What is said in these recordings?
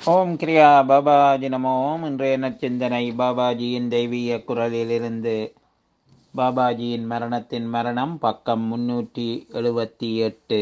ஓம் கிரியா பாபாஜி நமோ ஓம் இன்றைய நற்சிந்தனை பாபாஜியின் தெய்வீக குரலிலிருந்து பாபாஜியின் மரணத்தின் மரணம் பக்கம் முன்னூற்றி எழுபத்தி எட்டு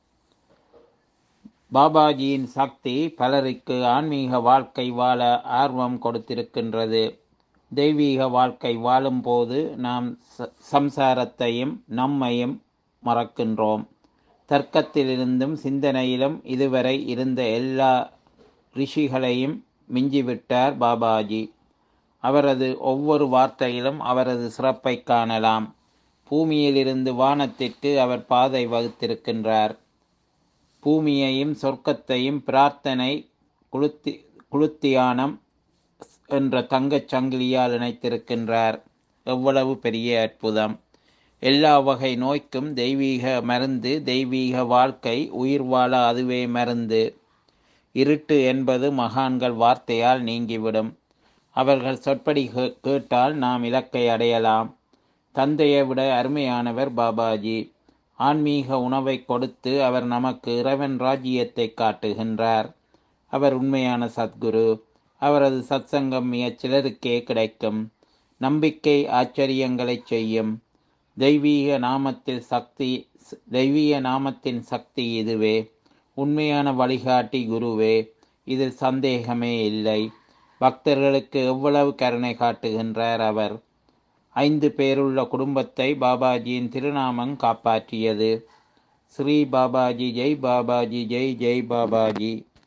பாபாஜியின் சக்தி பலருக்கு ஆன்மீக வாழ்க்கை வாழ ஆர்வம் கொடுத்திருக்கின்றது தெய்வீக வாழ்க்கை வாழும்போது நாம் ச- சம்சாரத்தையும் நம்மையும் மறக்கின்றோம் தர்க்கத்திலிருந்தும் சிந்தனையிலும் இதுவரை இருந்த எல்லா ரிஷிகளையும் மிஞ்சிவிட்டார் பாபாஜி அவரது ஒவ்வொரு வார்த்தையிலும் அவரது சிறப்பை காணலாம் பூமியிலிருந்து வானத்திற்கு அவர் பாதை வகுத்திருக்கின்றார் பூமியையும் சொர்க்கத்தையும் பிரார்த்தனை குளுத்தி குளுத்தியானம் என்ற தங்கச் சங்கிலியால் இணைத்திருக்கின்றார் எவ்வளவு பெரிய அற்புதம் எல்லா வகை நோய்க்கும் தெய்வீக மருந்து தெய்வீக வாழ்க்கை உயிர் வாழ அதுவே மருந்து இருட்டு என்பது மகான்கள் வார்த்தையால் நீங்கிவிடும் அவர்கள் சொற்படி கே- கேட்டால் நாம் இலக்கை அடையலாம் தந்தையை விட அருமையானவர் பாபாஜி ஆன்மீக உணவை கொடுத்து அவர் நமக்கு இறைவன் ராஜ்யத்தை காட்டுகின்றார் அவர் உண்மையான சத்குரு அவரது சத்சங்கம் மிகச் சிலருக்கே கிடைக்கும் நம்பிக்கை ஆச்சரியங்களைச் செய்யும் தெய்வீக நாமத்தில் சக்தி தெய்வீக நாமத்தின் சக்தி இதுவே உண்மையான வழிகாட்டி குருவே இதில் சந்தேகமே இல்லை பக்தர்களுக்கு எவ்வளவு கருணை காட்டுகின்றார் அவர் ஐந்து பேருள்ள குடும்பத்தை பாபாஜியின் திருநாமம் காப்பாற்றியது ஸ்ரீ பாபாஜி ஜெய் பாபாஜி ஜெய் ஜெய் பாபாஜி